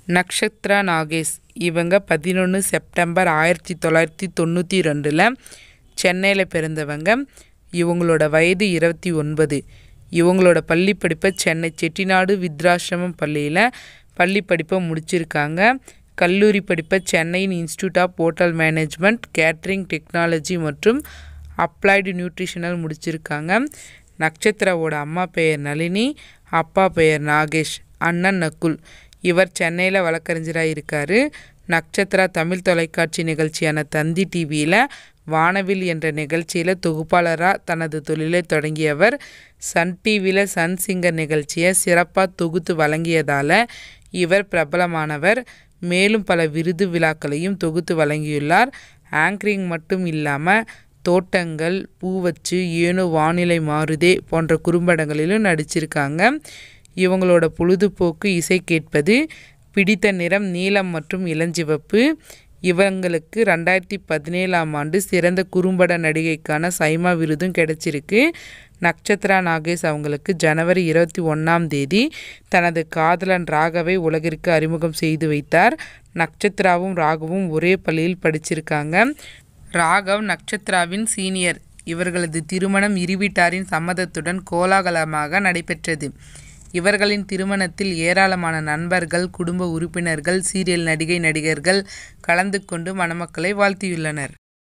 நக்ஷத்ரா நாகேஷ் இவங்க பதினொன்று செப்டம்பர் ஆயிரத்தி தொள்ளாயிரத்தி தொண்ணூற்றி ரெண்டில் சென்னையில் பிறந்தவங்க இவங்களோட வயது இருபத்தி ஒன்பது இவங்களோட பள்ளி படிப்பை சென்னை செட்டிநாடு வித்ராசிரமம் பள்ளியில் பள்ளி படிப்பை முடிச்சிருக்காங்க கல்லூரி படிப்பை சென்னையின் institute of hotel management catering technology மற்றும் அப்ளைடு நியூட்ரிஷனல் முடிச்சிருக்காங்க நட்சத்திராவோட அம்மா பெயர் நளினி அப்பா பெயர் நாகேஷ் அண்ணன் நக்குல் இவர் சென்னையில் வழக்கறிஞராக இருக்கார் நட்சத்திரா தமிழ் தொலைக்காட்சி நிகழ்ச்சியான தந்தி டிவியில் வானவில் என்ற நிகழ்ச்சியில் தொகுப்பாளராக தனது தொழிலை தொடங்கியவர் சன் டிவியில் சன் சிங்கர் நிகழ்ச்சியை சிறப்பாக தொகுத்து வழங்கியதால் இவர் பிரபலமானவர் மேலும் பல விருது விழாக்களையும் தொகுத்து வழங்கியுள்ளார் ஆங்கரிங் மட்டும் இல்லாமல் தோட்டங்கள் பூவச்சு ஏனோ வானிலை மாறுதே போன்ற குறும்படங்களிலும் நடிச்சிருக்காங்க இவங்களோட பொழுதுபோக்கு இசை கேட்பது பிடித்த நிறம் நீலம் மற்றும் இளஞ்சிவப்பு இவங்களுக்கு ரெண்டாயிரத்தி பதினேழாம் ஆண்டு சிறந்த குறும்பட நடிகைக்கான சைமா விருதும் கிடைச்சிருக்கு நட்சத்திரா நாகேஷ் அவங்களுக்கு ஜனவரி இருபத்தி ஒன்றாம் தேதி தனது காதலன் ராகவை உலகிற்கு அறிமுகம் செய்து வைத்தார் நட்சத்திராவும் ராகவும் ஒரே பள்ளியில் படிச்சிருக்காங்க ராகவ் நட்சத்திராவின் சீனியர் இவர்களது திருமணம் இரு வீட்டாரின் சம்மதத்துடன் கோலாகலமாக நடைபெற்றது இவர்களின் திருமணத்தில் ஏராளமான நண்பர்கள் குடும்ப உறுப்பினர்கள் சீரியல் நடிகை நடிகர்கள் கலந்து கொண்டு மணமக்களை வாழ்த்தியுள்ளனர்